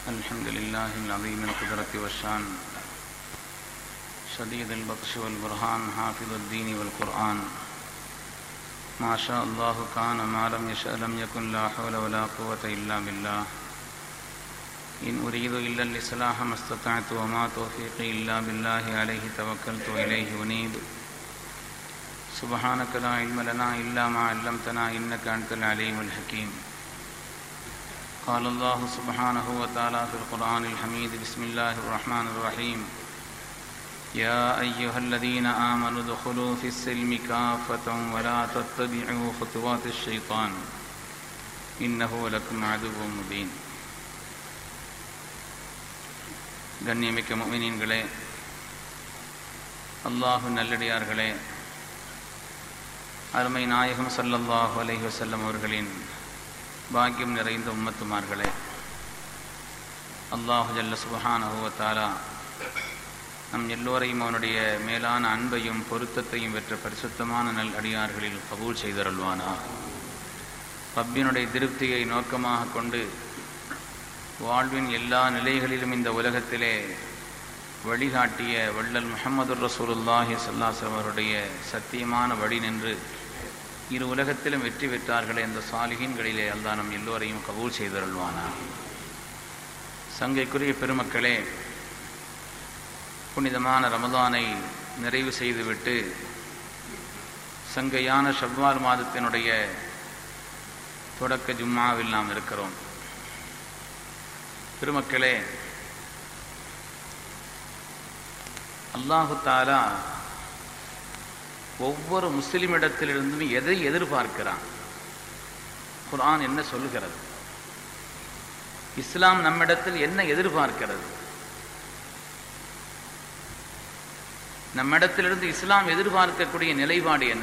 الحمد لله العظيم القدرة والشان شديد البطش والبرهان حافظ الدين والقرآن ما شاء الله كان ما لم يشأ لم يكن لا حول ولا قوة إلا بالله إن أريد إلا الإصلاح ما استطعت وما توفيقي إلا بالله عليه توكلت وإليه أنيب سبحانك لا علم لنا إلا ما علمتنا إنك أنت العليم الحكيم قال الله سبحانه وتعالى في القرآن الحميد بسم الله الرحمن الرحيم يا أيها الذين آمنوا ادخلوا في السلم كافة ولا تتبعوا خطوات الشيطان إنه لكم عدو مبين கண்ணியமிக்க முமினீன்களே அல்லாஹு நல்லடியார்களே அருமை நாயகம் சல்லல்லாஹு அலைஹி வஸல்லம் அவர்களின் பாக்கியம் நிறைந்த உம்மத்துமார்களே அல்லாஹு ஜல்ல சுபஹானஹு வ தஆலா நம் எல்லோரையும் அவனுடைய மேலான அன்பையும் பொருத்தத்தையும் பெற்ற பரிசுத்தமான நல் அடியார்களில் கபூல் செய்தருள்வானா ரப்பினுடைய திருப்தியை நோக்கமாக கொண்டு வாழ்வின் எல்லா நிலைகளிலும் இந்த உலகத்திலே வழிகாட்டிய வள்ளல் முஹம்மது ரசூலுல்லாஹி சல்லாஸ் அவருடைய சத்தியமான வழி நின்று இரு உலகத்திலும் வெற்றி பெற்றார்களே இந்த சாலிகின்களிலே அல்லா நம் எல்லோரையும் கபூல் செய்தருள்வானா சங்கைக்குரிய பெருமக்களே புனிதமான ரமதானை நிறைவு செய்துவிட்டு சங்கையான ஷவ்வால் மாதத்தினுடைய தொடக்க ஜும்மாவில் நாம் இருக்கிறோம் பெருமக்களே அல்லாஹு தாலா ஒவ்வொரு முஸ்லிமிடத்திலிருந்தும் எதை எதிர்பார்க்கிறான் குர்ஆன் என்ன சொல்லுகிறது இஸ்லாம் நம்மிடத்தில் என்ன எதிர்பார்க்கிறது நம்மிடத்திலிருந்து இஸ்லாம் எதிர்பார்க்கக்கூடிய நிலைப்பாடு என்ன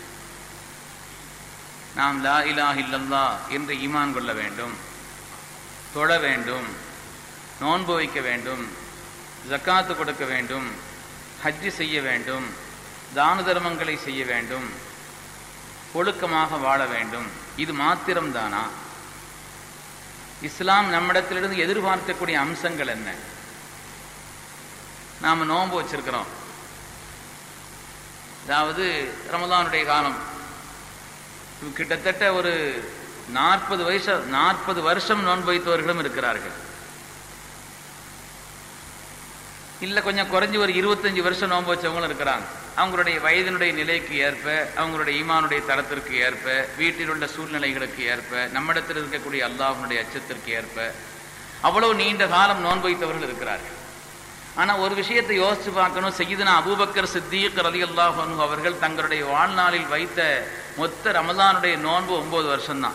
நாம் லா இலாஹ் இல்லல்லா என்று ஈமான் கொள்ள வேண்டும் தொழ வேண்டும் நோன்பு வைக்க வேண்டும் ஜக்காத்து கொடுக்க வேண்டும் ஹஜ்ஜு செய்ய வேண்டும் தான தர்மங்களை செய்ய வேண்டும் ஒழுக்கமாக வாழ வேண்டும் இது மாத்திரம்தானா இஸ்லாம் நம்மிடத்திலிருந்து எதிர்பார்க்கக்கூடிய அம்சங்கள் என்ன நாம் நோன்பு வச்சிருக்கிறோம் அதாவது ரமதானுடைய காலம் கிட்டத்தட்ட ஒரு நாற்பது வயசு நாற்பது வருஷம் நோன்பு வைத்தவர்களும் இருக்கிறார்கள் இல்ல கொஞ்சம் குறைஞ்சி ஒரு இருபத்தஞ்சு வருஷம் நோன்பு வச்சவங்களும் இருக்கிறாங்க அவங்களுடைய வயதினுடைய நிலைக்கு ஏற்ப அவங்களுடைய ஈமானுடைய தரத்திற்கு ஏற்ப வீட்டில் உள்ள சூழ்நிலைகளுக்கு ஏற்ப நம்மிடத்தில் இருக்கக்கூடிய அல்லாஹனுடைய அச்சத்திற்கு ஏற்ப அவ்வளவு நீண்ட காலம் நோன்பு வைத்தவர்கள் இருக்கிறார்கள் ஆனா ஒரு விஷயத்தை யோசிச்சு பார்க்கணும் செய்யுதுனா அபூபக்கர் சித்தீக் ரலி அல்லாஹ் அவர்கள் தங்களுடைய வாழ்நாளில் வைத்த மொத்த ரமதானுடைய நோன்பு ஒன்பது வருஷம்தான்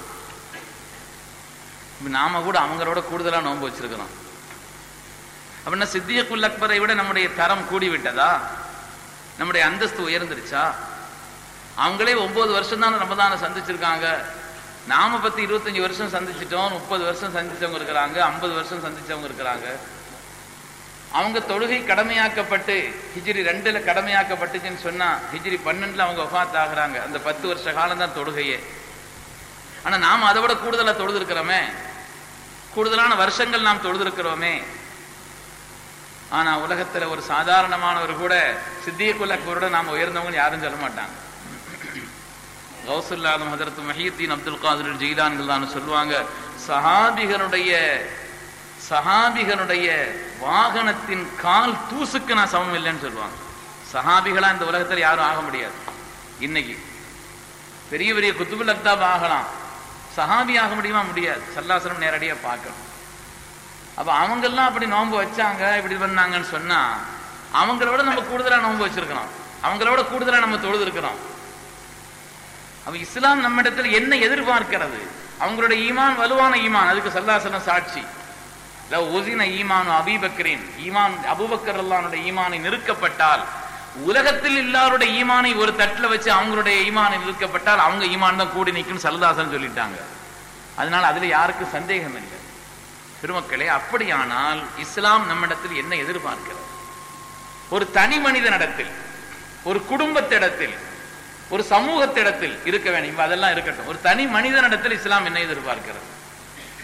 நாம கூட அவங்களோட கூடுதலா நோன்பு வச்சிருக்கிறோம் அப்படின்னா சித்தியக்குல் அக்பரை விட நம்முடைய தரம் கூடி விட்டதா நம்முடைய அந்தஸ்து உயர்ந்துருச்சா அவங்களே ஒன்பது வருஷம் தான் ரமதான சந்திச்சிருக்காங்க நாம பத்தி இருபத்தஞ்சு வருஷம் சந்திச்சிட்டோம் முப்பது வருஷம் சந்திச்சவங்க இருக்கிறாங்க ஐம்பது வருஷம் சந்திச்சவங்க இருக்கிறாங்க அவங்க தொழுகை கடமையாக்கப்பட்டு ஹிஜ்ரி ரெண்டுல கடமையாக்கப்பட்டுச்சுன்னு சொன்னா ஹிஜ்ரி பன்னெண்டுல அவங்க ஒஃபாத் ஆகுறாங்க அந்த பத்து வருஷ காலம் தான் தொழுகையே ஆனா நாம் அதை விட கூடுதலா தொழுது இருக்கிறோமே கூடுதலான வருஷங்கள் நாம் தொழுது இருக்கிறோமே ஆனா உலகத்துல ஒரு சாதாரணமானவர் கூட சித்தியக்குல் அக்பரோட நாம் உயர்ந்தவங்க யாரும் சொல்ல மாட்டாங்க கௌசுல்லாதம் ஹதரத் மஹீத்தீன் அப்துல் காதிர் ஜெயிலான்கள் தான் சொல்லுவாங்க சஹாபிகளுடைய சஹாபிகளுடைய வாகனத்தின் கால் தூசுக்கு நான் சமம் இல்லைன்னு சொல்லுவாங்க சஹாபிகளா இந்த உலகத்தில் யாரும் ஆக முடியாது இன்னைக்கு பெரிய பெரிய குத்துபுல் அக்தாப் ஆகலாம் சஹாபி ஆக முடியுமா முடியாது சல்லாசனம் நேரடியாக பார்க்கணும் அப்ப அவங்கெல்லாம் அப்படி நோன்பு வச்சாங்க இப்படி பண்ணாங்கன்னு சொன்னா அவங்களோட நம்ம கூடுதலா நோன்பு வச்சிருக்கிறோம் அவங்களோட கூடுதலா நம்ம தொழுது இருக்கிறோம் அப்ப இஸ்லாம் நம்ம இடத்துல என்ன எதிர்பார்க்கிறது அவங்களுடைய ஈமான் வலுவான ஈமான் அதுக்கு சல்லாசனம் சாட்சி ஒசின ஈமான் அபிபக்கரின் ஈமான் அபுபக்கர் அல்லானுடைய ஈமானை நிறுக்கப்பட்டால் உலகத்தில் எல்லாருடைய ஈமானை ஒரு தட்டில் வச்சு அவங்களுடைய ஈமானை நிறுக்கப்பட்டால் அவங்க ஈமான் தான் கூடி நிற்கும் சல்லதாசன் சொல்லிட்டாங்க அதனால அதுல யாருக்கும் சந்தேகம் இல்லை பெருமக்களே அப்படியானால் இஸ்லாம் நம்மிடத்தில் என்ன எதிர்பார்க்கிறது ஒரு தனி மனிதனிடத்தில் ஒரு குடும்பத்திடத்தில் ஒரு சமூகத்திடத்தில் இருக்க வேண்டும் அதெல்லாம் இருக்கட்டும் ஒரு தனி மனிதனிடத்தில் இஸ்லாம் என்ன எதிர்பார்க்கிறது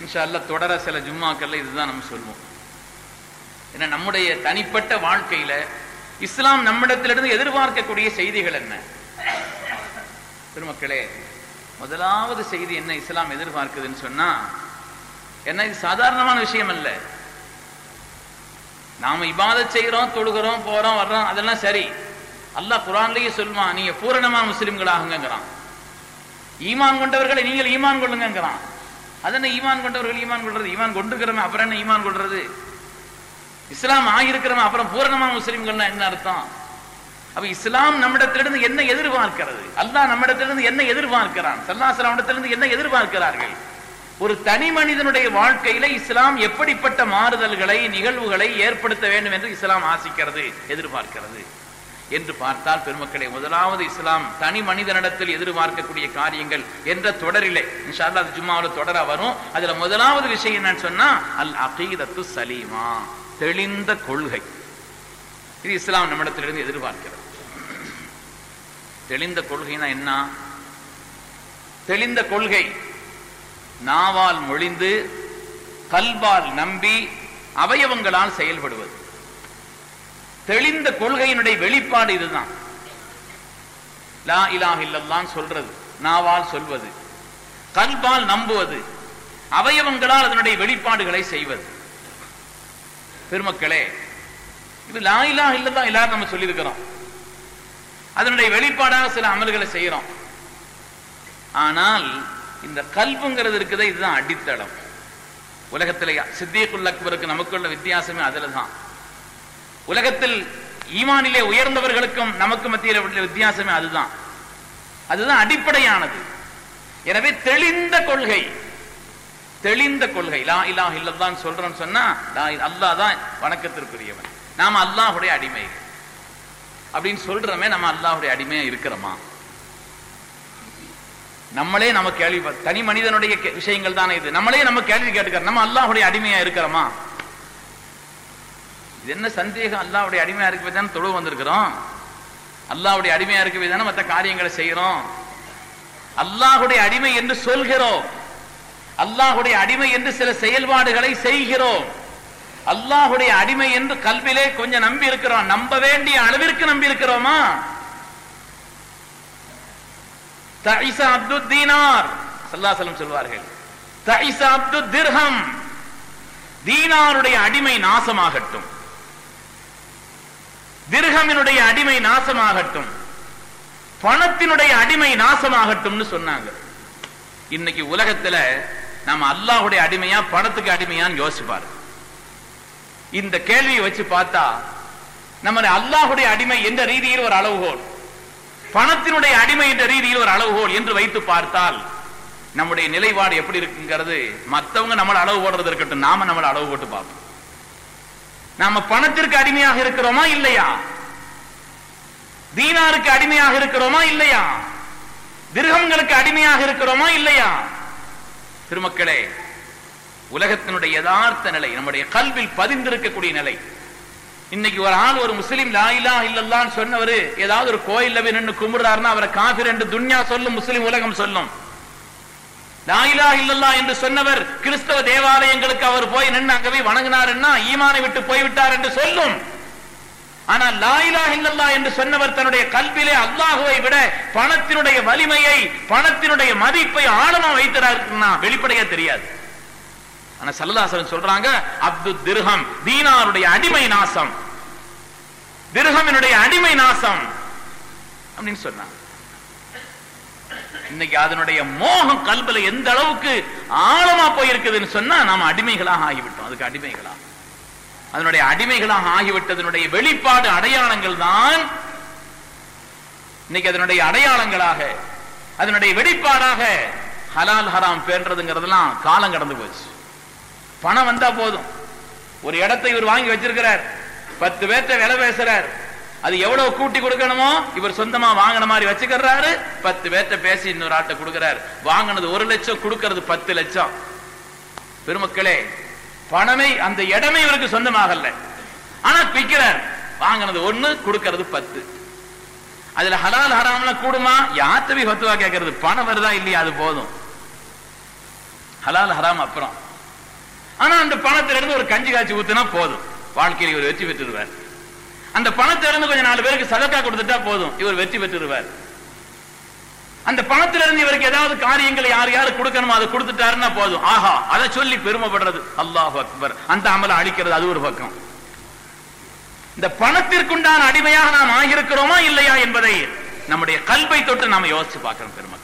இன்ஷா அல்லாஹ் தொடர சில ஜும்மாக்கள்ல இதுதான் நம்ம சொல்வோம் ஏன்னா நம்முடைய தனிப்பட்ட வாழ்க்கையில இஸ்லாம் நம்மிடத்திலிருந்து எதிர்பார்க்கக்கூடிய செய்திகள் என்ன பெருமக்களே முதலாவது செய்தி என்ன இஸ்லாம் எதிர்பார்க்குதுன்னு சொன்னா என்ன இது சாதாரணமான விஷயம் அல்ல நாம இபாதத் செய்கிறோம் தொழுகிறோம் போறோம் வர்றோம் அதெல்லாம் சரி அல்லாஹ் குரான்லயே சொல்லுவான் நீங்க பூரணமான முஸ்லிம்களாகுங்கிறான் ஈமான் கொண்டவர்களை நீங்கள் ஈமான் கொள்ளுங்கிறான் அதென்ன ஈமான் கொண்டவர்கள் ஈமான் கொள்றது ஈமான் கொண்டிருக்கிறவன் அப்புறம் என்ன ஈமான் கொள்றது இஸ்லாம் ஆகியிருக்கிறவன் அப்புறம் பூரணமான முஸ்லிம்கள்னா என்ன அர்த்தம் அப்ப இஸ்லாம் நம்மிடத்திலிருந்து என்ன எதிர்பார்க்கிறது அல்லாஹ் நம்மிடத்திலிருந்து என்ன எதிர்பார்க்கிறான் சல்லாசலாமிடத்திலிருந்து என்ன எதிர்பார்க்கிறார்கள் ஒரு தனி மனிதனுடைய வாழ்க்கையில இஸ்லாம் எப்படிப்பட்ட மாறுதல்களை நிகழ்வுகளை ஏற்படுத்த வேண்டும் என்று இஸ்லாம் ஆசிக்கிறது எதிர்பார்க்கிறது என்று பார்த்தால் பெருமக்களே முதலாவது இஸ்லாம் தனி மனிதனிடத்தில் எதிர்பார்க்கக்கூடிய காரியங்கள் என்ற தொடரிலே இன்ஷா அல்லாஹ் அது ஜும்மாவில் தொடர வரும் அதுல முதலாவது விஷயம் என்னன்னு சொன்னா அல் அகீதத்து சலீமா தெளிந்த கொள்கை இது இஸ்லாம் நம்மிடத்திலிருந்து எதிர்பார்க்கிறது தெளிந்த கொள்கைனா என்ன தெளிந்த கொள்கை நாவால் மொழிந்து கல்பால் நம்பி அவயவங்களால் செயல்படுவது தெளிந்த கொள்கையினுடைய வெளிப்பாடு இதுதான் லா இலாஹ இல்லல்லான்னு சொல்றது நாவால் சொல்வது கல்பால் நம்புவது அவயவங்களால் அதனுடைய வெளிப்பாடுகளை செய்வது பெருமக்களே இது லா இலாஹ இல்லல்லா எல்லாரும் நம்ம சொல்லியிருக்கிறோம் அதனுடைய வெளிப்பாடாக சில அமல்களை செய்யறோம் ஆனால் இந்த கல்புங்கிறது இருக்குதே இதுதான் அடித்தளம் உலகத்தில் சித்தியக்குள் அக்பருக்கு நமக்குள்ள வித்தியாசமே அதுல தான் உலகத்தில் ஈமானிலே உயர்ந்தவர்களுக்கும் நமக்கு மத்தியில் உள்ள வித்தியாசமே அதுதான் அதுதான் அடிப்படையானது எனவே தெளிந்த கொள்கை தெளிந்த கொள்கை லா இலாஹ இல்லல்லான்னு சொல்றோம்னு சொன்னா லா இ- அல்லாஹ் தான் வணக்கத்திற்குரியவன் நாம அல்லாஹ்வுடைய அடிமைகள் அப்படின்னு சொல்றோமே நம்ம அல்லாஹ்வுடைய அடிமையா இருக்கிறோமா நம்மளே நம்ம கேள்வி தனி மனிதனுடைய கே- விஷயங்கள் தானே இது நம்மளே நம்ம கேள்வி கேட்டுக்கிறோம் நம்ம அல்லாஹ்வுடைய அடிமையா இருக்கிறோமா இது என்ன சந்தேகம் அல்லாஹ்வுடைய அடிமையா இருக்கவே தானே தொழுவு வந்திருக்கிறோம் அல்லாஹ்வுடைய அடிமையா இருக்கவே தானே மற்ற காரியங்களை செய்யறோம் அல்லாஹ்வுடைய அடிமை என்று சொல்கிறோம் அல்லாஹ்வுடைய அடிமை என்று சில செயல்பாடுகளை செய்கிறோம் அல்லாஹ்வுடைய அடிமை என்று கல்விலே கொஞ்சம் நம்பி இருக்கிறோம் நம்ப வேண்டிய அளவிற்கு நம்பி இருக்கிறோமா தஇசா அப்து தீனார் சல்லாசலம் சொல்வார்கள் தஇசா அப்து திர்ஹம் தீனாருடைய அடிமை நாசமாகட்டும் திர்ஹமினுடைய அடிமை நாசமாகட்டும் பணத்தினுடைய அடிமை நாசமாகட்டும்னு சொன்னாங்க இன்னைக்கு உலகத்துல நாம அல்லாஹ்வுடைய அடிமையா பணத்துக்கு அடிமையான்னு யோசிப்பாரு இந்த கேள்வியை வச்சு பார்த்தா நம்ம அல்லாஹ்வுடைய அடிமை என்ற ரீதியில் ஒரு அளவுகோல் பணத்தினுடைய அடிமை என்ற ரீதியில் ஒரு அளவுகோல் என்று வைத்து பார்த்தால் நம்முடைய நிலைப்பாடு எப்படி இருக்குங்கிறது மத்தவங்க நம்மள அளவு போடுறது இருக்கட்டும் நாம நம்மள அளவு போட்டு பார்ப்போம் நாம பணத்திற்கு அடிமையாக இருக்கிறோமா இல்லையா தீனாருக்கு அடிமையாக இருக்கிறோமா இல்லையா திருகங்களுக்கு அடிமையாக இருக்கிறோமா இல்லையா திருமக்களே உலகத்தினுடைய யதார்த்த நிலை நம்முடைய கல்வில் பதிந்திருக்கக்கூடிய நிலை இன்னைக்கு ஒரு ஆள் ஒரு முஸ்லீம் லா இலாஹ இல்லல்லான்னு சொன்னவர் ஏதாவது ஒரு கோயில்ல போய் நின்று கும்பிடுறாருன்னா அவரை காபிர் என்று துன்யா சொல்லும் முஸ்லிம் உலகம் சொல்லும் லா இலாஹ இல்லல்லாஹ் என்று சொன்னவர் கிறிஸ்தவ தேவாலயங்களுக்கு அவர் போய் நின்று அங்க போய் வணங்கினாருன்னா ஈமானை விட்டு போய்விட்டார் என்று சொல்லும் ஆனால் லா இலாஹ இல்லல்லாஹ் என்று சொன்னவர் தன்னுடைய கல்விலே அல்லாஹுவை விட பணத்தினுடைய வலிமையை பணத்தினுடைய மதிப்பை ஆழமா வைத்திருக்கிறா வெளிப்படையா தெரியாது ஆனா சல்லல்லாஹு சொல்றாங்க அப்து திர்ஹம் தீனாருடைய அடிமை நாசம் திர்ஹமினுடைய அடிமை நாசம் அப்படின்னு சொன்னாங்க இன்னைக்கு அதனுடைய மோகம் கல்வில எந்த அளவுக்கு ஆழமா போயிருக்குதுன்னு சொன்னா நாம அடிமைகளாக ஆகிவிட்டோம் அதுக்கு அடிமைகளா அதனுடைய அடிமைகளாக ஆகிவிட்டதனுடைய வெளிப்பாடு அடையாளங்கள் தான் இன்னைக்கு அதனுடைய அடையாளங்களாக அதனுடைய வெளிப்பாடாக ஹலால் ஹராம் பேன்றதுங்கிறதெல்லாம் காலம் கடந்து போச்சு பணம் வந்தா போதும் ஒரு இடத்தை இவர் வாங்கி வச்சிருக்கிறார் பத்து பேர்த்த விலை பேசுறார் அது எவ்வளவு கூட்டி கொடுக்கணுமோ இவர் சொந்தமா வாங்கின மாதிரி வச்சுக்கிறாரு பத்து பேர்த்த பேசி இன்னொரு ஆட்டை கொடுக்கிறார் வாங்கினது ஒரு லட்சம் கொடுக்கிறது பத்து லட்சம் பெருமக்களே பணமே அந்த இடமே இவருக்கு சொந்தமாகல ஆனா விற்கிறார் வாங்கினது ஒண்ணு கொடுக்கிறது பத்து அதுல ஹலால் ஹராம்ல கூடுமா யாத்தவி ஹத்துவா கேட்கறது பணம் வருதா இல்லையா அது போதும் ஹலால் ஹராம் அப்புறம் ஆனா அந்த பணத்துல இருந்து ஒரு கஞ்சி காய்ச்சி ஊத்துனா போதும் வாழ்க்கையில் இவர் வெற்றி பெற்றுருவார் அந்த பணத்துல இருந்து கொஞ்சம் நாலு பேருக்கு சதக்கா கொடுத்துட்டா போதும் இவர் வெற்றி பெற்றுருவார் அந்த பணத்துல இருந்து இவருக்கு ஏதாவது காரியங்களை யார் யாரு கொடுக்கணுமோ அதை கொடுத்துட்டாருன்னா போதும் ஆஹா அதை சொல்லி பெருமைப்படுறது அல்லாஹ் அக்பர் அந்த அமலை அழிக்கிறது அது ஒரு பக்கம் இந்த பணத்திற்குண்டான அடிமையாக நாம் ஆகியிருக்கிறோமா இல்லையா என்பதை நம்முடைய கல்வை தொட்டு நாம யோசிச்சு பார்க்கிறோம் பெருமக்கள்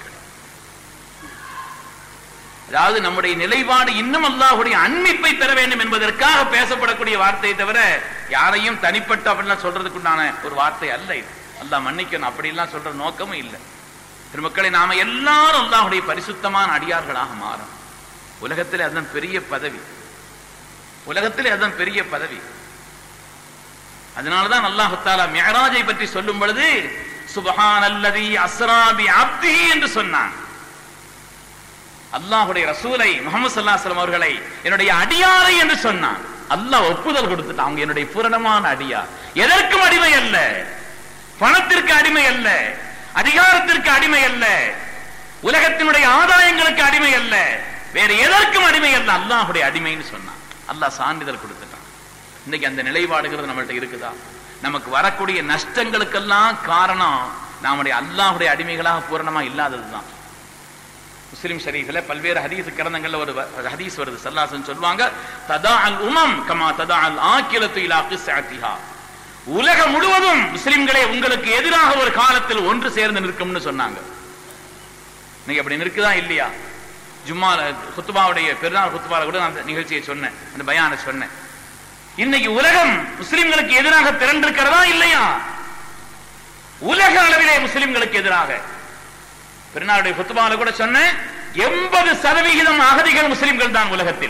அதாவது நம்முடைய நிலைப்பாடு இன்னும் அல்லாஹுடைய அன்மிப்பை பெற வேண்டும் என்பதற்காக பேசப்படக்கூடிய வார்த்தையை தவிர யாரையும் தனிப்பட்ட அப்படிலாம் சொல்றதுக்குண்டான ஒரு வார்த்தை அல்ல இது அல்லாஹ் மன்னிக்கணும் அப்படிலாம் சொல்ற நோக்கமும் இல்லை பெருமக்களை நாம எல்லாரும் அல்லாஹுடைய பரிசுத்தமான அடியார்களாக மாறும் உலகத்திலே அதுதான் பெரிய பதவி உலகத்திலே அதுதான் பெரிய பதவி அதனாலதான் அல்லாஹு தாலா மியராஜை பற்றி சொல்லும் பொழுது சுபஹான் அல்லதி அஸ்ராபி அப்தி என்று சொன்னான் அல்லாஹுடைய ரசூலை முகமது சல்லாஸ்லம் அவர்களை என்னுடைய அடியாரை என்று சொன்னான் அல்லாஹ் ஒப்புதல் கொடுத்துட்டான் அவங்க என்னுடைய பூரணமான அடியார் எதற்கும் அடிமை அல்ல பணத்திற்கு அடிமை அல்ல அதிகாரத்திற்கு அடிமை அல்ல உலகத்தினுடைய ஆதாயங்களுக்கு அடிமை அல்ல வேற எதற்கும் அடிமை அல்ல அல்லாஹுடைய அடிமைன்னு சொன்னான் அல்லாஹ் சான்றிதழ் கொடுத்துட்டான் இன்னைக்கு அந்த நிலைப்பாடுகிறது நம்மள்ட்ட இருக்குதா நமக்கு வரக்கூடிய நஷ்டங்களுக்கெல்லாம் காரணம் நம்முடைய அல்லாஹுடைய அடிமைகளாக பூரணமா இல்லாததுதான் முஸ்லிம் ஷரீஃப்ல பல்வேறு ஹதீஸ் கிரந்தங்கள்ல ஒரு வ- ஹதீஸ் வருது சல்லாசன் சொல்லுவாங்க ததா அல் உமம் கமா ததா அல் ஆக்கிலத்து இலா கிஸ்ஸஅத்திஹா உலகம் முழுவதும் முஸ்லிம்களே உங்களுக்கு எதிராக ஒரு காலத்தில் ஒன்று சேர்ந்து நிற்கும்னு சொன்னாங்க நீங்க அப்படி நிற்குதா இல்லையா ஜும்மா குத்துபாவுடைய பெருநாள் குத்துபால கூட நான் அந்த நிகழ்ச்சியை சொன்னேன் அந்த பயான சொன்னேன் இன்னைக்கு உலகம் முஸ்லிம்களுக்கு எதிராக திரண்டிருக்கிறதா இல்லையா உலக அளவிலே முஸ்லிம்களுக்கு எதிராக பெருநாளுடைய குத்துபால கூட சொன்னேன் எண்பது சதவிகிதம் அகதிகள் முஸ்லிம்கள் தான் உலகத்தில்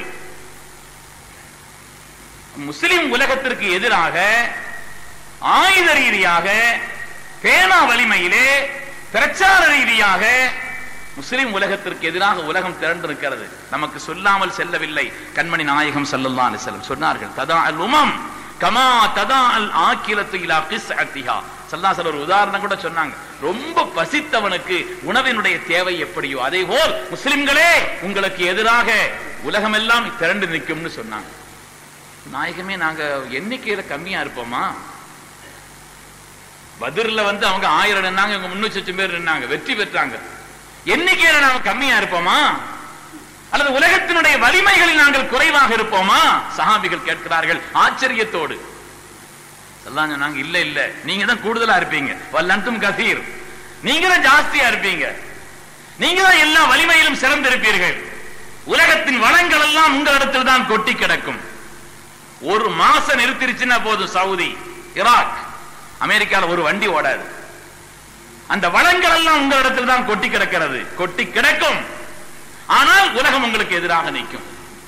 முஸ்லிம் உலகத்திற்கு எதிராக ஆயுத ரீதியாக பேனா வலிமையிலே பிரச்சார ரீதியாக முஸ்லிம் உலகத்திற்கு எதிராக உலகம் திரண்டு இருக்கிறது நமக்கு சொல்லாமல் செல்லவில்லை கண்மணி நாயகம் ஸல்லல்லாஹு அலைஹி வஸல்லம் சொன்னார்கள் ததா அல் உமம் கமா ததா அல் ஆக்கிலத்து இலா கிஸ்அத்திஹா சல்லாசல் ஒரு உதாரணம் கூட சொன்னாங்க ரொம்ப பசித்தவனுக்கு உணவினுடைய தேவை எப்படியோ அதே போல் முஸ்லிம்களே உங்களுக்கு எதிராக உலகமெல்லாம் திரண்டு நிற்கும்னு சொன்னாங்க நாயகமே நாங்க எண்ணிக்கையில கம்மியா இருப்போமா பதிர்ல வந்து அவங்க ஆயிரம் நின்னாங்க இவங்க முன்னூத்தி லட்சம் பேர் நின்னாங்க வெற்றி பெற்றாங்க எண்ணிக்கையில நாம கம்மியா இருப்போமா அல்லது உலகத்தினுடைய வலிமைகளில் நாங்கள் குறைவாக இருப்போமா சஹாபிகள் கேட்கிறார்கள் ஆச்சரியத்தோடு எல்லாம் சொன்னாங்க இல்ல இல்ல நீங்க தான் கூடுதலா இருப்பீங்க வல்லன்தும் கசீர் நீங்க தான் ஜாஸ்தியா இருப்பீங்க நீங்க தான் எல்லா வலிமையிலும் சிறந்திருப்பீர்கள் உலகத்தின் வளங்கள் எல்லாம் உங்களிடத்தில் தான் கொட்டி கிடக்கும் ஒரு மாசம் நிறுத்திருச்சுன்னா போதும் சவுதி ஈராக் அமெரிக்கால ஒரு வண்டி ஓடாது அந்த வளங்கள் எல்லாம் உங்களிடத்தில் தான் கொட்டி கிடக்கிறது கொட்டி கிடக்கும் ஆனால் உலகம் உங்களுக்கு எதிராக நிற்கும்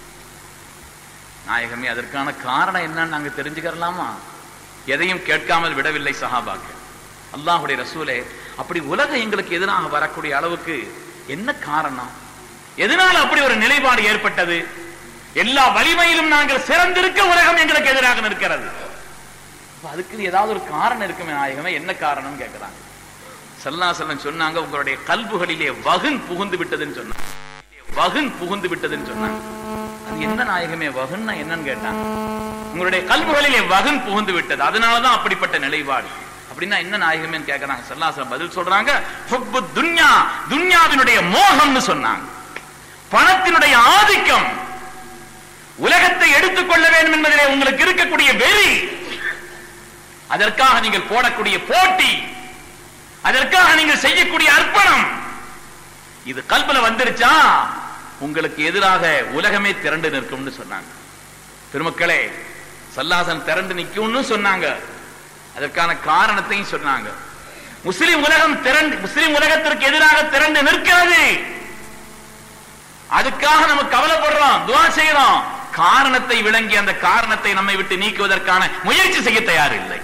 நாயகமே அதற்கான காரணம் என்னன்னு நாங்க தெரிஞ்சுக்கிறலாமா எதையும் கேட்காமல் விடவில்லை சஹாபாக்கள் அல்லாஹுடைய ரசூலே அப்படி உலகம் எங்களுக்கு எதிராக வரக்கூடிய அளவுக்கு என்ன காரணம் எதனால அப்படி ஒரு நிலைப்பாடு ஏற்பட்டது எல்லா வலிமையிலும் நாங்கள் சிறந்திருக்க உலகம் எங்களுக்கு எதிராக நிற்கிறது அப்ப அதுக்கு ஏதாவது ஒரு காரணம் இருக்குமே நாயகமே என்ன காரணம் கேட்கிறாங்க சல்லாசலம் சொன்னாங்க உங்களுடைய கல்புகளிலே வகுன் புகுந்து விட்டதுன்னு சொன்னாங்க வகுன் புகுந்து விட்டதுன்னு சொன்னாங்க அது என்ன நாயகமே வகுன்னா என்னன்னு கேட்டாங்க உங்களுடைய கல்புகளிலே வகுன் புகுந்து விட்டது அதனாலதான் அப்படிப்பட்ட நிலைப்பாடு அப்படின்னா என்ன நாயகமேன்னு கேட்கறாங்க சல்லாசலம் பதில் சொல்றாங்க ஹுப்பு துன்யா துன்யாவினுடைய மோகம்னு சொன்னாங்க பணத்தினுடைய ஆதிக்கம் உலகத்தை எடுத்துக்கொள்ள வேண்டும் என்பதிலே உங்களுக்கு இருக்கக்கூடிய வெறி அதற்காக நீங்கள் போடக்கூடிய போட்டி அதற்காக நீங்கள் செய்யக்கூடிய அர்ப்பணம் இது கல்புல வந்துருச்சா உங்களுக்கு எதிராக உலகமே திரண்டு நிற்கும்னு சொன்னாங்க பெருமக்களே சல்லாசன் திரண்டு நிக்கும்னு சொன்னாங்க அதற்கான காரணத்தையும் சொன்னாங்க முஸ்லிம் உலகம் திரண்டு முஸ்லிம் உலகத்திற்கு எதிராக திரண்டு நிற்கிறது அதுக்காக நம்ம கவலைப்படுறோம் துவா செய்யறோம் காரணத்தை விளங்கி அந்த காரணத்தை நம்மை விட்டு நீக்குவதற்கான முயற்சி செய்ய தயார் இல்லை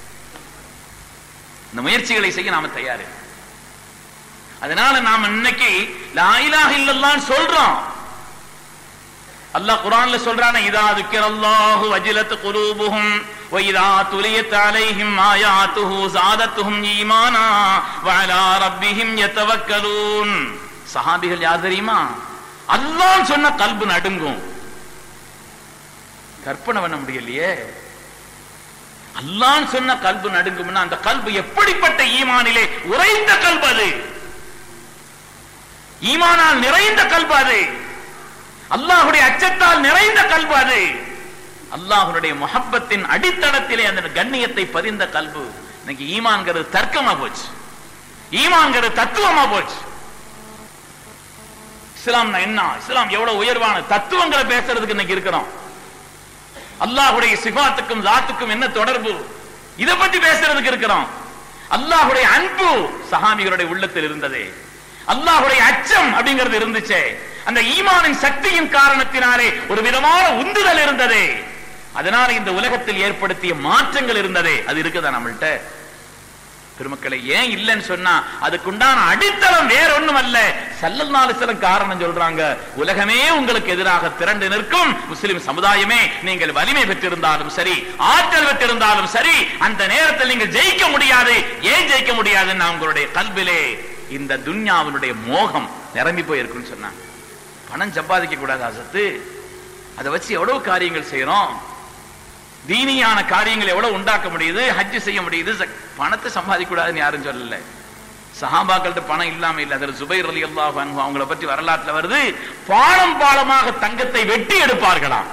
இந்த முயற்சிகளை செய்ய நாம தயார் இல்லை அதனால நாம இன்னைக்கு லாயிலாக இல்லல்லான்னு சொல்றோம் அல்லாஹ் குர்ஆன்ல சொல்றானே இதா துக்கிரல்லாஹு வஜிலத் குலூபுஹும் وإذا تليت عليهم آياته زادتهم إيمانا وعلى ربهم يتوكلون சஹாபிகள் யார் தெரியுமா அல்லாஹ் சொன்ன கல்பு நடுங்கும் கற்பனை பண்ண முடியலையே அல்லான்னு சொன்ன கல்பு நடுங்கும்னா அந்த கல்பு எப்படிப்பட்ட ஈமானிலே உறைந்த கல்பு அது ஈமானால் நிறைந்த கல்பு அது அல்லாஹுடைய அச்சத்தால் நிறைந்த கல்பு அது அல்லாஹுடைய முஹப்பத்தின் அடித்தளத்திலே அந்த கண்ணியத்தை பதிந்த கல்பு இன்னைக்கு ஈமான்கிறது தர்க்கமா போச்சு ஈமான்கிறது தத்துவமா போச்சு இஸ்லாம்னா என்ன இஸ்லாம் எவ்வளவு உயர்வான தத்துவங்களை பேசுறதுக்கு இன்னைக்கு இருக்கிறோம் அல்லாஹுடைய சிபாத்துக்கும் ஜாத்துக்கும் என்ன தொடர்பு இத பத்தி பேசுறதுக்கு இருக்கிறோம் அல்லாஹுடைய அன்பு சஹாபிகளுடைய உள்ளத்தில் இருந்ததே அல்லாஹுடைய அச்சம் அப்படிங்கிறது இருந்துச்சே அந்த ஈமானின் சக்தியின் காரணத்தினாலே ஒரு விதமான உந்துதல் இருந்ததே அதனால இந்த உலகத்தில் ஏற்படுத்திய மாற்றங்கள் இருந்ததே அது இருக்குதா நம்மள்ட்ட பெருமக்களை ஏன் இல்லைன்னு சொன்னா அதுக்குண்டான அடித்தளம் வேற ஒண்ணும் அல்ல சல்லல்லாஹு சில காரணம் சொல்றாங்க உலகமே உங்களுக்கு எதிராக திரண்டு நிற்கும் முஸ்லிம் சமுதாயமே நீங்கள் வலிமை பெற்றிருந்தாலும் சரி ஆற்றல் பெற்றிருந்தாலும் சரி அந்த நேரத்தில் நீங்கள் ஜெயிக்க முடியாது ஏன் ஜெயிக்க முடியாதுன்னு உங்களுடைய கல்விலே இந்த துன்யாவினுடைய மோகம் நிரம்பி போயிருக்குன்னு சொன்னாங்க பணம் சம்பாதிக்க கூடாது அசத்து அதை வச்சு எவ்வளவு காரியங்கள் செய்யறோம் தீனியான காரியங்கள் எவ்வளவு உண்டாக்க முடியுது ஹஜ் செய்ய முடியுது ச- பணத்தை சம்பாதிக்க கூடாதுன்னு யாரும் சொல்லல சஹாபாக்கள்ட்ட பணம் இல்லாம இல்ல அதில் சுபைர் அலி அல்லாஹ் அவங்கள பற்றி வரலாற்றுல வருது பாலம் பாலமாக தங்கத்தை வெட்டி எடுப்பார்களாம்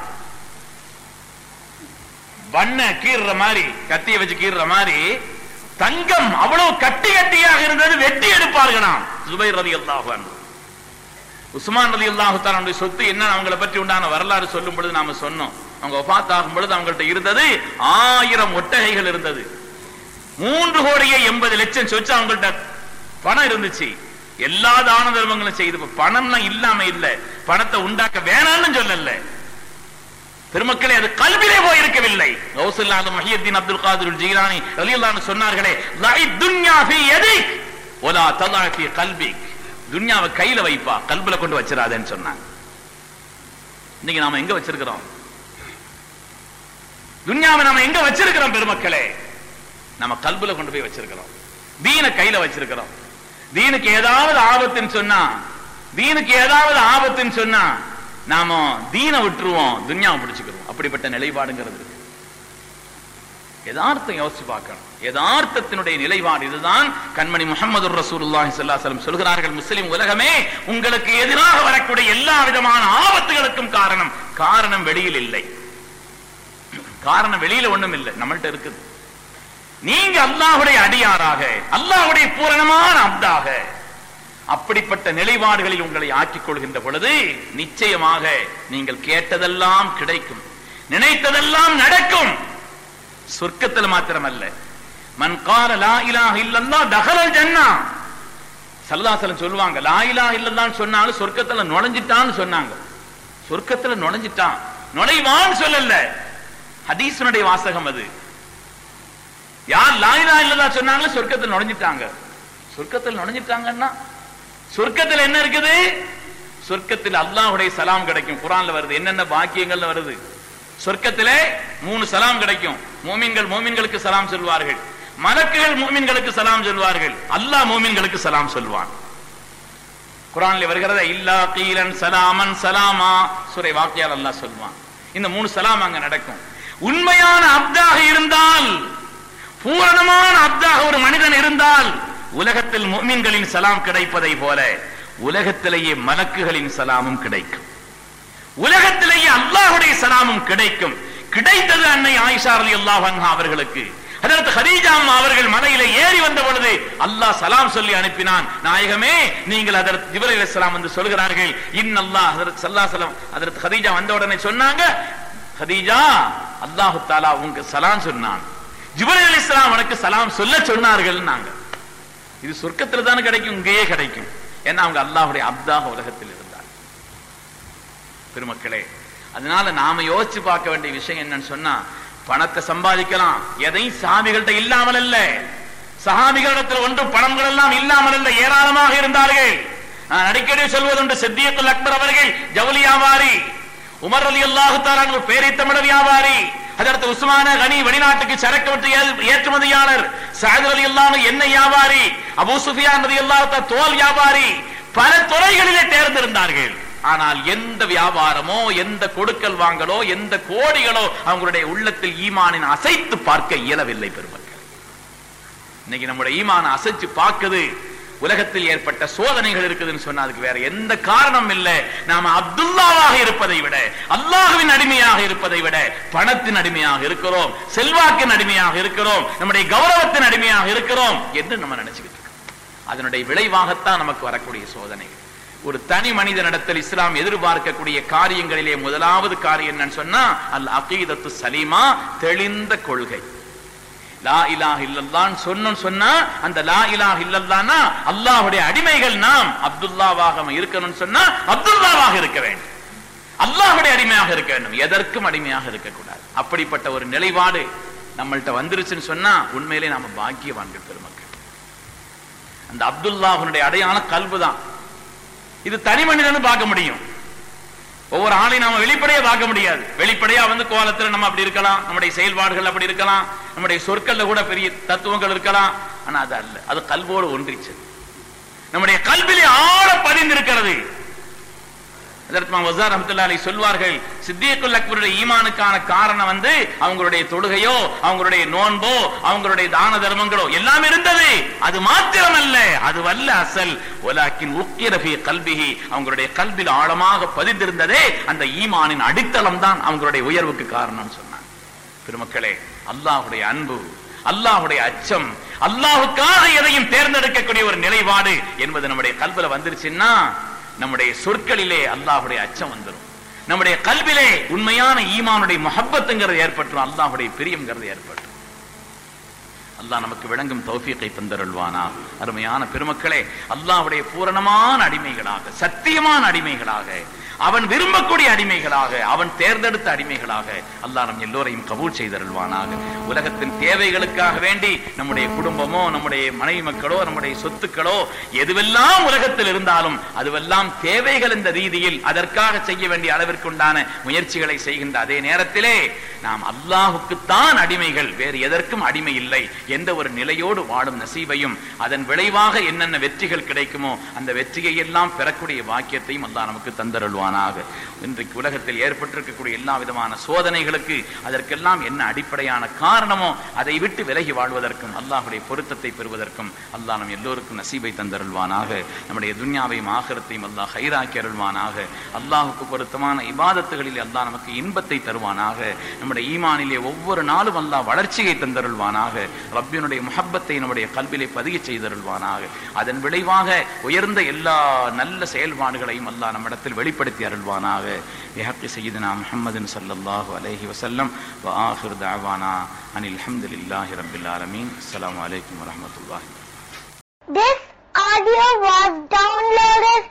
வண்ண கீறுற மாதிரி கத்திய வச்சு கீறுற மாதிரி தங்கம் அவ்வளவு கட்டி கட்டியாக இருந்தது வெட்டி எடுப்பார்களாம் சுபைர் ரதி அல்லாஹ் உஸ்மான் ரதி அல்லாஹு சொத்து என்ன அவங்கள பற்றி உண்டான வரலாறு சொல்லும் பொழுது நாம சொன்னோம் அவங்க ஒபாத் ஆகும் பொழுது அவங்கள்ட்ட இருந்தது ஆயிரம் ஒட்டகைகள் இருந்தது மூன்று கோடியே எண்பது லட்சம் சொச்சு அவங்கள்ட்ட பணம் இருந்துச்சு எல்லா தான தர்மங்களும் செய்து இப்ப பணம்லாம் இல்லாம இல்ல பணத்தை உண்டாக்க வேணாம்னு சொல்லல பெருமக்களே அது கல்விலே போயிருக்கவில்லை கௌசல்லாத மஹியத்தீன் அப்துல் காதிர் ஜீலானி ரலியல்லாஹு சொன்னார்களே லை துன்யா ஃபீ யதிக் வலா ததா ஃபீ கல்பிக் துன்யாவை கையில வைப்பா கல்புல கொண்டு வச்சிராதேன்னு சொன்னாங்க இன்னைக்கு நாம எங்க வச்சிருக்கிறோம் துன்யாவை நாம எங்க வச்சிருக்கிறோம் பெருமக்களே நம்ம கல்புல கொண்டு போய் வச்சிருக்கிறோம் தீன கையில வச்சிருக்கிறோம் தீனுக்கு ஏதாவது ஆபத்துன்னு சொன்னா தீனுக்கு ஏதாவது ஆபத்துன்னு சொன்னா நாம தீனை விட்டுருவோம் துன்யாவை பிடிச்சுக்கிறோம் அப்படிப்பட்ட நிலைப்பாடுங்கிறது இருக்கு. யதார்த்தம் யோசிச்சு பார்க்கணும் யதார்த்தத்தினுடைய நிலைப்பாடு இதுதான் கண்மணி முகமது ரசூலுல்லாஹி ஸல்லல்லாஹு அலைஹி வஸல்லம் சொல்கிறார்கள் முஸ்லிம் உலகமே உங்களுக்கு எதிராக வரக்கூடிய எல்லா விதமான ஆபத்துகளுக்கும் காரணம் காரணம் வெளியில் இல்லை காரணம் வெளியில ஒண்ணும் இல்லை நம்மள்ட்ட இருக்குது நீங்க அல்லாஹுடைய அடியாராக அல்லாஹுடைய பூரணமான அப்தாக அப்படிப்பட்ட நிலைப்பாடுகளில் உங்களை ஆக்கிக் கொள்கின்ற பொழுது நிச்சயமாக நீங்கள் கேட்டதெல்லாம் கிடைக்கும் நினைத்ததெல்லாம் நடக்கும் சொர்க்கத்தில் மாத்திரமல்ல மன் கால லா இலாஹ இல்லல்லா தகலல் ஜன்னா சல்லாசலம் சொல்லுவாங்க லா இலாஹ இல்லல்லான்னு சொன்னாலும் சொர்க்கத்துல நுழைஞ்சிட்டான்னு சொன்னாங்க சொர்க்கத்துல நுழைஞ்சிட்டான் நுழைவான்னு சொல்லல ஹதீஸனுடைய வாசகம் அது யார் லா இலாஹ இல்லல்லா சொன்னாங்களோ சொர்க்கத்தில் நுழைஞ்சிட்டாங்க சொர்க்கத்தில் நுழைஞ்சிட்டாங்கன்னா சொர்க்கத்தில் என்ன இருக்குது சொர்க்கத்தில் அல்லாஹ்வுடைய சலாம் கிடைக்கும் குர்ஆன்ல வருது என்னென்ன பாக்கியங்கள்ல வருது சொர்க்கத்திலே மூணு சலாம் கிடைக்கும் மூமின்கள் மூமின்களுக்கு சலாம் சொல்வார்கள் மலக்குகள் மூமின்களுக்கு சலாம் சொல்வார்கள் அல்லாஹ் மூமின்களுக்கு சலாம் சொல்வான் குர்ஆன்ல வருகிறத இல்லா கீலன் சலாமன் சலாமா சூரை வாக்கியால் அல்லாஹ் சொல்வான் இந்த மூணு சலாம் அங்க நடக்கும் உண்மையான அப்தாக இருந்தால் பூரணமான அப்தாக ஒரு மனிதன் இருந்தால் உலகத்தில் முஃமின்களின் சலாம் கிடைப்பதை போல உலகத்திலேயே மலக்குகளின் சலாமும் கிடைக்கும் உலகத்திலேயே அல்லாஹுடைய சலாமும் கிடைக்கும் கிடைத்தது அன்னை ஆயிஷா ரலியல்லாஹு அன்ஹா அவர்களுக்கு அதற்கு ஹதீஜா அம்மா அவர்கள் மலையில ஏறி வந்த பொழுது அல்லாஹ் சலாம் சொல்லி அனுப்பினான் நாயகமே நீங்கள் அதற்கு ஜிப்ரீல் அலைஹிஸ்ஸலாம் வந்து சொல்கிறார்கள் இன்னல்லாஹ் ஹதரத் ஸல்லல்லாஹு அலைஹி வஸல்லம் அதற்கு ஹதீஜா வந்த உடனே சொன்னாங்க ஹதீஜா அல்லாஹ் தஆலா உங்க சலாம் சொன்னான் ஜிப்ரீல் அலைஹிஸ்ஸலாம் உனக்கு சலாம் சொல்ல சொன்னார்கள் நாங்க இது சொர்க்கத்துல தானே கிடைக்கும் இங்கேயே கிடைக்கும் ஏன்னா அவங்க அல்லாஹ்வுடைய அப்தாக உலகத்தில் இருந்தார் பெருமக்களே அதனால நாம யோசிச்சு பார்க்க வேண்டிய விஷயம் என்னன்னு சொன்னா பணத்தை சம்பாதிக்கலாம் எதையும் சாமிகள்கிட்ட இல்லாமல் அல்ல சஹாபிகளிடத்தில் ஒன்றும் பணங்கள் எல்லாம் இல்லாமல் அல்ல ஏராளமாக இருந்தார்கள் நான் அடிக்கடி சொல்வதுண்டு சித்தியத்துல் அக்பர் அவர்கள் ஜவுளி வியாபாரி உமர் அலி அல்லாஹு பேரை தமிழ் வியாபாரி அதற்கு உஸ்மான கனி வெளிநாட்டுக்கு சரக்கு விட்டு ஏ- ஏற்றுமதியாளர் சாது அலி அல்லாஹ் எண்ணெய் வியாபாரி அபூ சுஃபியான் ரலி அல்லாஹு தஆலா தோல் வியாபாரி பல துறைகளிலே தேர்ந்திருந்தார்கள் ஆனால் எந்த வியாபாரமோ எந்த கொடுக்கல் வாங்கலோ எந்த கோடிகளோ அவங்களுடைய உள்ளத்தில் ஈமானின் அசைத்து பார்க்க இயலவில்லை பெருமக்கள் இன்னைக்கு நம்முடைய ஈமான அசைச்சு பார்க்குது உலகத்தில் ஏற்பட்ட சோதனைகள் இருக்குதுன்னு சொன்னா அதுக்கு வேற எந்த காரணம் இல்லை நாம அப்துல்லாவாக இருப்பதை விட அல்லாஹுவின் அடிமையாக இருப்பதை விட பணத்தின் அடிமையாக இருக்கிறோம் செல்வாக்கின் அடிமையாக இருக்கிறோம் நம்முடைய கௌரவத்தின் அடிமையாக இருக்கிறோம் என்று நம்ம நினைச்சுக்கிட்டு இருக்கோம் அதனுடைய விளைவாகத்தான் நமக்கு வரக்கூடிய சோதனை ஒரு தனி மனிதனிடத்தில் இஸ்லாம் எதிர்பார்க்கக்கூடிய காரியங்களிலே முதலாவது காரியம் என்னன்னு சொன்னா அல் அகீதத்து சலீமா தெளிந்த கொள்கை லா இலாஹ் இல்லல்லான்னு சொன்னோம் சொன்னா அந்த லா இலாஹ் இல்லல்லான்னா அல்லாஹ்வுடைய அடிமைகள் நாம் அப்துல்லாவாக இருக்கணும்னு சொன்னா அப்துல்லாவாக இருக்க வேண்டும் அல்லாஹ்வுடைய அடிமையாக இருக்க வேண்டும் எதற்கும் அடிமையாக இருக்கக்கூடாது அப்படிப்பட்ட ஒரு நிலைப்பாடு நம்மள்ட்ட வந்துருச்சுன்னு சொன்னா உண்மையிலே நாம பாக்கியவான்கள் பெருமக்கள் அந்த அப்துல்லாஹனுடைய அடையாள கல்பு தான் இது தனி மனிதன் பார்க்க முடியும் ஒவ்வொரு ஆளையும் நாம வெளிப்படையா பார்க்க முடியாது வெளிப்படையா வந்து கோலத்துல நம்ம அப்படி இருக்கலாம் நம்முடைய செயல்பாடுகள் அப்படி இருக்கலாம் நம்முடைய சொற்கள்ல கூட பெரிய தத்துவங்கள் இருக்கலாம் ஆனா அது அல்ல அது கல்வோடு ஒன்றிச்சு நம்முடைய கல்விலே ஆழ பதிந்திருக்கிறது வசார் அஹமத்துல்லாலை சொல்வார்கள் சித்தியக்குல் அக்பருடைய ஈமானுக்கான காரணம் வந்து அவங்களுடைய தொழுகையோ அவங்களுடைய நோன்போ அவங்களுடைய தான தர்மங்களோ எல்லாம் இருந்தது அது மாத்திரமல்ல அது வல்ல அசல் ஒலாக்கின் உக்கிரபி கல்விகி அவங்களுடைய கல்வியில் ஆழமாக பதிந்திருந்ததே அந்த ஈமானின் அடித்தளம் தான் அவங்களுடைய உயர்வுக்கு காரணம் சொன்னாங்க பெருமக்களே அல்லாஹுடைய அன்பு அல்லாஹுடைய அச்சம் அல்லாஹுக்காக எதையும் தேர்ந்தெடுக்கக்கூடிய ஒரு நிலைப்பாடு என்பது நம்முடைய கல்வில வந்துருச்சுன்னா நம்முடைய சொற்களிலே அல்லாஹுடைய அச்சம் வந்துடும் நம்முடைய கல்விலே உண்மையான ஈமானுடைய மொஹப்பத்துங்கிறது ஏற்பட்டுரும் அல்லாஹுடைய பிரியம்ங்கிறது ஏற்பட்டுரும் அல்லாஹ் நமக்கு விளங்கும் தௌஃபீக்கை தந்தருள்வானா அருமையான பெருமக்களே அல்லாஹ்வுடைய பூரணமான அடிமைகளாக சத்தியமான அடிமைகளாக அவன் விரும்பக்கூடிய அடிமைகளாக அவன் தேர்ந்தெடுத்த அடிமைகளாக அல்லாஹ் நம் எல்லோரையும் கபூல் செய்தருள்வானாக உலகத்தின் தேவைகளுக்காக வேண்டி நம்முடைய குடும்பமோ நம்முடைய மனைவி மக்களோ நம்முடைய சொத்துக்களோ எதுவெல்லாம் உலகத்தில் இருந்தாலும் அதுவெல்லாம் தேவைகள் என்ற ரீதியில் அதற்காக செய்ய வேண்டிய அளவிற்குண்டான முயற்சிகளை செய்கின்ற அதே நேரத்திலே நாம் அல்லாஹுக்குத்தான் அடிமைகள் வேறு எதற்கும் அடிமை இல்லை எந்த ஒரு நிலையோடு வாழும் நசீபையும் அதன் விளைவாக என்னென்ன வெற்றிகள் கிடைக்குமோ அந்த வெற்றியை எல்லாம் பெறக்கூடிய வாக்கியத்தையும் அல்லாஹ் நமக்கு தந்தருள்வானாக இன்றைக்கு உலகத்தில் ஏற்பட்டிருக்கக்கூடிய எல்லா விதமான சோதனைகளுக்கு அதற்கெல்லாம் என்ன அடிப்படையான காரணமோ அதை விட்டு விலகி வாழ்வதற்கும் அல்லாஹுடைய பொருத்தத்தை பெறுவதற்கும் அல்லாஹ் நம் எல்லோருக்கும் நசீபை தந்தருள்வானாக நம்முடைய துன்யாவையும் ஆகரத்தையும் அல்லாஹ் ஹைராக்கி அருள்வானாக அல்லாஹுக்கு பொருத்தமான இபாதத்துகளில் அல்லாஹ் நமக்கு இன்பத்தை தருவானாக நம்முடைய ஈமானிலே ஒவ்வொரு நாளும் அல்லாஹ் வளர்ச்சியை தந்தருள்வானாக ரப்பினுடைய முஹப்பத்தை நம்முடைய கல்விலே பதிய செய்தருள்வானாக அதன் விளைவாக உயர்ந்த எல்லா நல்ல செயல்பாடுகளையும் அல்லாஹ் நம்மிடத்தில் வெளிப்படுத்தி அருள்வானாக بحق سيدنا محمد صلى الله عليه وسلم وآخر دعوانا أن الحمد لله رب العالمين السلام عليكم ورحمة الله This audio was downloaded